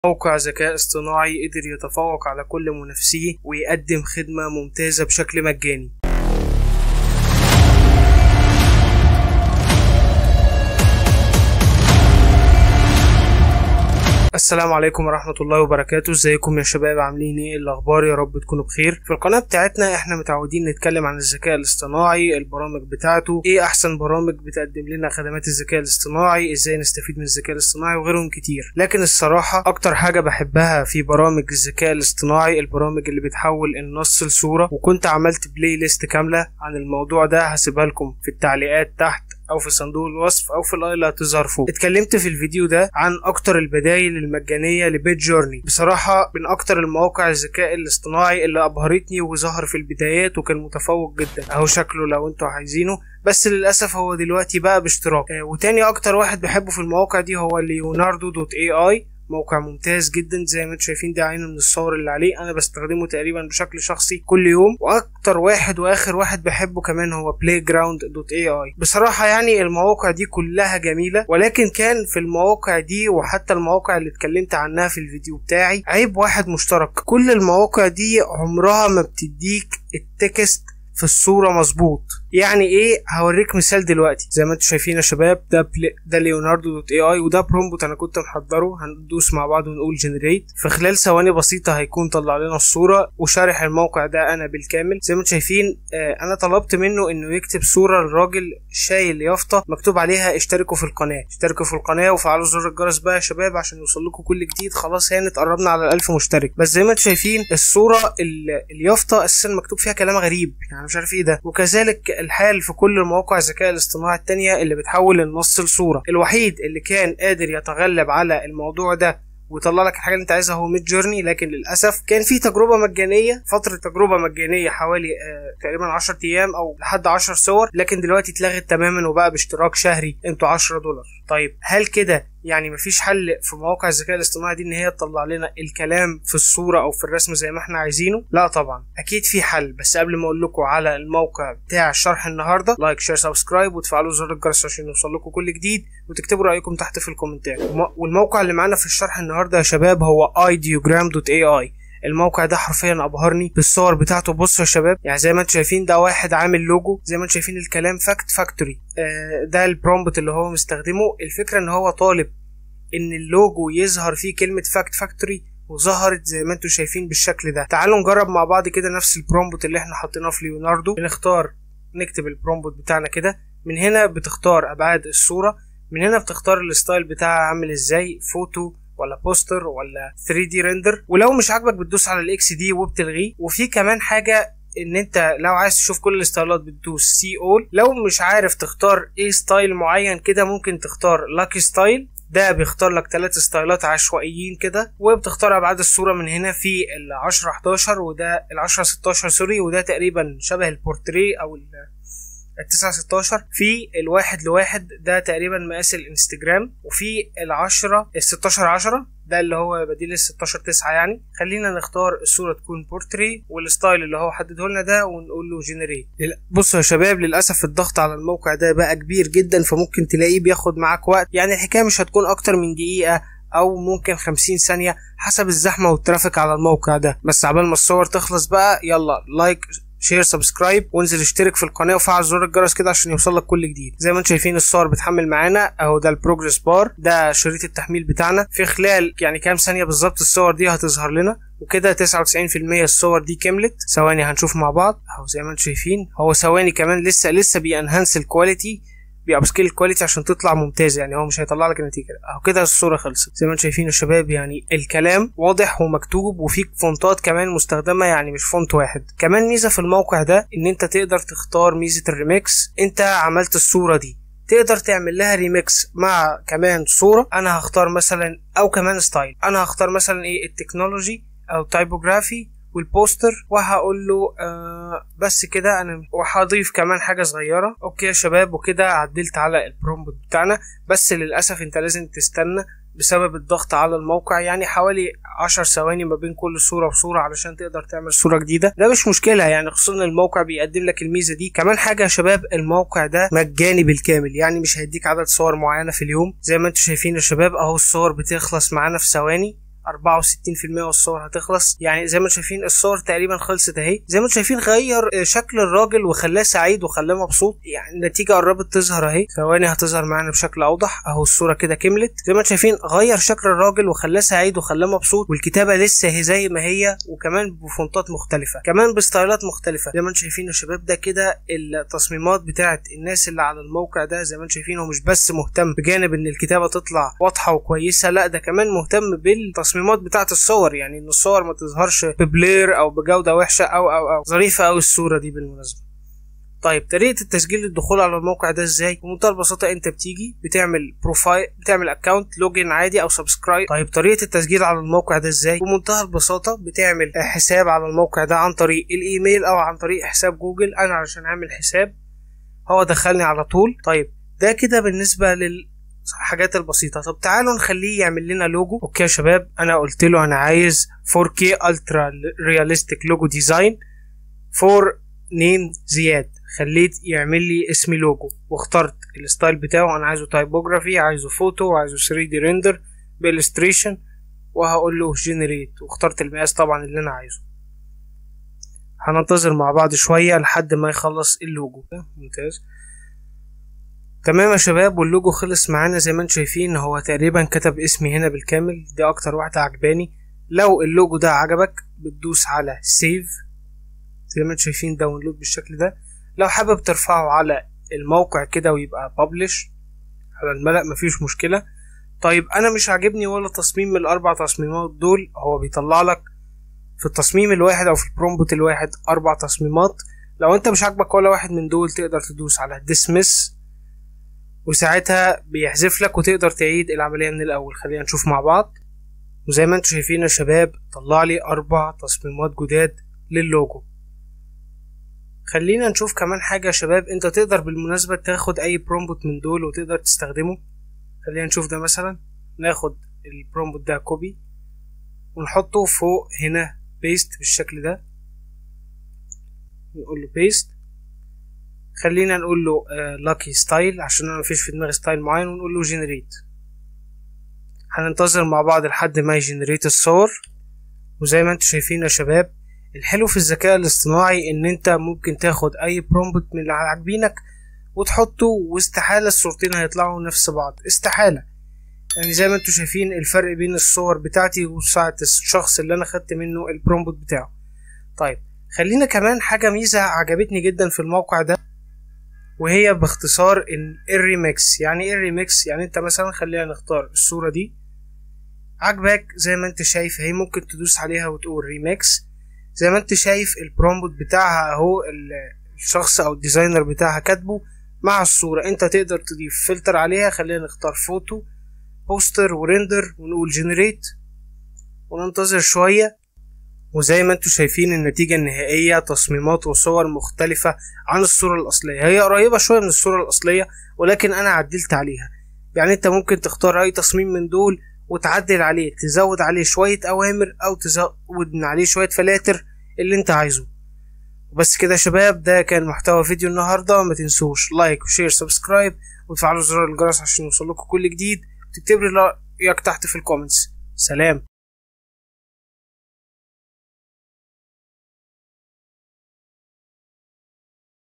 موقع ذكاء اصطناعي قدر يتفوق على كل منافسيه ويقدم خدمة ممتازة بشكل مجاني السلام عليكم ورحمة الله وبركاته ازيكم يا شباب عاملين ايه الاخبار يا رب تكونوا بخير في القناة بتاعتنا احنا متعودين نتكلم عن الذكاء الاصطناعي البرامج بتاعته ايه احسن برامج بتقدم لنا خدمات الذكاء الاصطناعي ازاي نستفيد من الذكاء الاصطناعي وغيرهم كتير لكن الصراحة اكتر حاجة بحبها في برامج الذكاء الاصطناعي البرامج اللي بتحول النص لصورة وكنت عملت بلاي ليست كاملة عن الموضوع ده هسيبها لكم في التعليقات تحت او في صندوق الوصف او في الاي اللي هتظهر فوق اتكلمت في الفيديو ده عن اكتر البدايل المجانيه لبيت جورني بصراحه من اكتر المواقع الذكاء الاصطناعي اللي ابهرتني وظهر في البدايات وكان متفوق جدا اهو شكله لو انتوا عايزينه بس للاسف هو دلوقتي بقى باشتراك آه وتاني اكتر واحد بحبه في المواقع دي هو ليوناردو دوت اي اي موقع ممتاز جدا زي ما انتم شايفين ده عينه من الصور اللي عليه انا بستخدمه تقريبا بشكل شخصي كل يوم واكتر واحد واخر واحد بحبه كمان هو بلاي جراوند دوت اي اي بصراحه يعني المواقع دي كلها جميله ولكن كان في المواقع دي وحتى المواقع اللي اتكلمت عنها في الفيديو بتاعي عيب واحد مشترك كل المواقع دي عمرها ما بتديك التكست في الصوره مظبوط يعني ايه هوريك مثال دلوقتي زي ما انتم شايفين يا شباب ده بل... ده ليوناردو دوت اي اي وده برومبوت انا كنت محضره هندوس مع بعض ونقول جنريت في خلال ثواني بسيطه هيكون طلع لنا الصوره وشارح الموقع ده انا بالكامل زي ما انتم شايفين آه انا طلبت منه انه يكتب صوره لراجل شايل يافطه مكتوب عليها اشتركوا في القناه اشتركوا في القناه وفعلوا زر الجرس بقى يا شباب عشان يوصل لكم كل جديد خلاص هانت قربنا على الألف مشترك بس زي ما انتم شايفين الصوره اليافطه اساسا مكتوب فيها كلام غريب يعني مش عارف ايه ده وكذلك الحال في كل مواقع الذكاء الاصطناعي التانية اللي بتحول النص لصورة الوحيد اللي كان قادر يتغلب على الموضوع ده ويطلع لك الحاجه اللي انت عايزها هو ميد جورني لكن للاسف كان في تجربه مجانيه فتره تجربه مجانيه حوالي آه تقريبا 10 ايام او لحد 10 صور لكن دلوقتي اتلغت تماما وبقى باشتراك شهري انتوا 10 دولار طيب هل كده يعني مفيش حل في مواقع الذكاء الاصطناعي دي ان هي تطلع لنا الكلام في الصوره او في الرسم زي ما احنا عايزينه لا طبعا اكيد في حل بس قبل ما اقول لكم على الموقع بتاع الشرح النهارده لايك شير سبسكرايب وتفعلوا زر الجرس عشان يوصل لكم كل جديد وتكتبوا رايكم تحت في الكومنتات والموقع اللي معانا في الشرح النهارده يا شباب هو ideogram.ai الموقع ده حرفيا ابهرني بالصور بتاعته بصوا يا شباب يعني زي ما انتم شايفين ده واحد عامل لوجو زي ما انتم شايفين الكلام فاكت فاكتوري آه ده البرومبت اللي هو مستخدمه الفكره ان هو طالب ان اللوجو يظهر فيه كلمه فاكت فاكتوري وظهرت زي ما انتم شايفين بالشكل ده تعالوا نجرب مع بعض كده نفس البرومبت اللي احنا حطيناه في ليوناردو بنختار نكتب البرومبت بتاعنا كده من هنا بتختار ابعاد الصوره من هنا بتختار الستايل بتاعها عامل ازاي فوتو ولا بوستر ولا 3 دي ريندر ولو مش عاجبك بتدوس على الاكس دي وبتلغيه وفي كمان حاجه ان انت لو عايز تشوف كل الستايلات بتدوس سي اول لو مش عارف تختار ايه ستايل معين كده ممكن تختار لاكي ستايل ده بيختار لك ثلاث ستايلات عشوائيين كده وبتختار ابعاد الصوره من هنا في ال 10 11 وده ال 10 16 سوري وده تقريبا شبه البورتريه او ال التسعة ستاشر في الواحد لواحد ده تقريبا مقاس الانستجرام وفي العشرة الستاشر عشرة ده اللي هو بديل الستاشر تسعة يعني خلينا نختار الصورة تكون بورتري والستايل اللي هو حدده لنا ده ونقول له جنريت بصوا يا شباب للأسف الضغط على الموقع ده بقى كبير جدا فممكن تلاقيه بياخد معاك وقت يعني الحكاية مش هتكون أكتر من دقيقة او ممكن خمسين ثانية حسب الزحمة والترافيك على الموقع ده بس عبال ما الصور تخلص بقى يلا لايك شير سبسكرايب وانزل اشترك في القناه وفعل زر الجرس كده عشان يوصلك كل جديد زي ما انتم شايفين الصور بتحمل معانا اهو ده البروجرس بار ده شريط التحميل بتاعنا في خلال يعني كام ثانيه بالظبط الصور دي هتظهر لنا وكده 99% الصور دي كملت ثواني هنشوف مع بعض اهو زي ما انتم شايفين هو ثواني كمان لسه لسه بينهانس الكواليتي بيابسكيل الكواليتي عشان تطلع ممتازه يعني هو مش هيطلع لك النتيجه اهو كده الصوره خلصت زي ما انتم شايفين يا شباب يعني الكلام واضح ومكتوب وفي فونتات كمان مستخدمه يعني مش فونت واحد كمان ميزه في الموقع ده ان انت تقدر تختار ميزه الريميكس انت عملت الصوره دي تقدر تعمل لها ريميكس مع كمان صوره انا هختار مثلا او كمان ستايل انا هختار مثلا ايه التكنولوجي او تايبوجرافي والبوستر وهقول له آه بس كده انا وهضيف كمان حاجه صغيره اوكي يا شباب وكده عدلت على البرومبت بتاعنا بس للاسف انت لازم تستنى بسبب الضغط على الموقع يعني حوالي عشر ثواني ما بين كل صورة وصورة علشان تقدر تعمل صورة جديدة ده مش مشكلة يعني خصوصا الموقع بيقدم لك الميزة دي كمان حاجة يا شباب الموقع ده مجاني بالكامل يعني مش هيديك عدد صور معينة في اليوم زي ما انتم شايفين يا شباب اهو الصور بتخلص معانا في ثواني 64% والصور هتخلص يعني زي ما انتم شايفين الصور تقريبا خلصت اهي زي ما انتم شايفين غير شكل الراجل وخلاه سعيد وخلاه مبسوط يعني النتيجه قربت تظهر اهي ثواني هتظهر معانا بشكل اوضح اهو الصوره كده كملت زي ما انتم شايفين غير شكل الراجل وخلاه سعيد وخلاه مبسوط والكتابه لسه هي زي ما هي وكمان بفونتات مختلفه كمان بستايلات مختلفه زي ما انتم شايفين يا شباب ده كده التصميمات بتاعت الناس اللي على الموقع ده زي ما انتم شايفين هو مش بس مهتم بجانب ان الكتابه تطلع واضحه وكويسه لا ده كمان مهتم بالتصميمات بتاعت الصور يعني ان الصور ما تظهرش ببلير او بجوده وحشه او او او ظريفه قوي الصوره دي بالمناسبه طيب طريقه التسجيل للدخول على الموقع ده ازاي بمنتهى البساطه انت بتيجي بتعمل بروفايل بتعمل اكونت لوجن عادي او سبسكرايب طيب طريقه التسجيل على الموقع ده ازاي بمنتهى البساطه بتعمل حساب على الموقع ده عن طريق الايميل او عن طريق حساب جوجل انا علشان اعمل حساب هو دخلني على طول طيب ده كده بالنسبه لل الحاجات البسيطه طب تعالوا نخليه يعمل لنا لوجو اوكي يا شباب انا قلت له انا عايز 4K الترا رياليستيك لوجو ديزاين فور نيم زياد خليت يعمل لي اسمي لوجو واخترت الستايل بتاعه انا عايزه تايبوجرافي عايزه فوتو وعايزه 3 دي ريندر بالستريشن وهقول له جنريت واخترت المقاس طبعا اللي انا عايزه هننتظر مع بعض شوية لحد ما يخلص اللوجو ممتاز تمام يا شباب واللوجو خلص معانا زي ما انتم شايفين هو تقريبا كتب اسمي هنا بالكامل دي اكتر واحدة عجباني لو اللوجو ده عجبك بتدوس على سيف زي ما انتم شايفين داونلود بالشكل ده لو حابب ترفعه على الموقع كده ويبقى بابلش على الملأ مفيش مشكلة طيب انا مش عاجبني ولا تصميم من الاربع تصميمات دول هو بيطلع لك في التصميم الواحد او في البرومبوت الواحد اربع تصميمات لو انت مش عاجبك ولا واحد من دول تقدر تدوس على ديسمس وساعتها بيحذف لك وتقدر تعيد العملية من الأول خلينا نشوف مع بعض وزي ما انتم شايفين يا شباب طلع لي أربع تصميمات جداد للوجو خلينا نشوف كمان حاجة يا شباب انت تقدر بالمناسبة تاخد أي برومبوت من دول وتقدر تستخدمه خلينا نشوف ده مثلا ناخد البرومبوت ده كوبي ونحطه فوق هنا بيست بالشكل ده نقول له بيست خلينا نقول له لاكي ستايل عشان انا مفيش في دماغي ستايل معين ونقول له جنريت هننتظر مع بعض لحد ما يجنريت الصور وزي ما انتم شايفين يا شباب الحلو في الذكاء الاصطناعي ان انت ممكن تاخد اي برومبت من اللي عاجبينك وتحطه واستحالة الصورتين هيطلعوا نفس بعض استحالة يعني زي ما انتم شايفين الفرق بين الصور بتاعتي وساعة الشخص اللي انا خدت منه البرومبت بتاعه طيب خلينا كمان حاجة ميزة عجبتني جدا في الموقع ده وهي باختصار الريميكس يعني ايه الريميكس يعني انت مثلا خلينا نختار الصورة دي عجبك زي ما انت شايف هي ممكن تدوس عليها وتقول ريميكس زي ما انت شايف البرومبوت بتاعها اهو الشخص او الديزاينر بتاعها كاتبه مع الصورة انت تقدر تضيف فلتر عليها خلينا نختار فوتو بوستر وريندر ونقول جنريت وننتظر شوية وزي ما انتم شايفين النتيجة النهائية تصميمات وصور مختلفة عن الصورة الأصلية هي قريبة شوية من الصورة الأصلية ولكن أنا عدلت عليها يعني انت ممكن تختار أي تصميم من دول وتعدل عليه تزود عليه شوية أوامر أو تزود من عليه شوية فلاتر اللي انت عايزه وبس كده يا شباب ده كان محتوى فيديو النهاردة ما تنسوش لايك وشير سبسكرايب وتفعلوا زرار الجرس عشان يوصلكوا كل جديد وتكتب لي رأيك تحت في الكومنتس سلام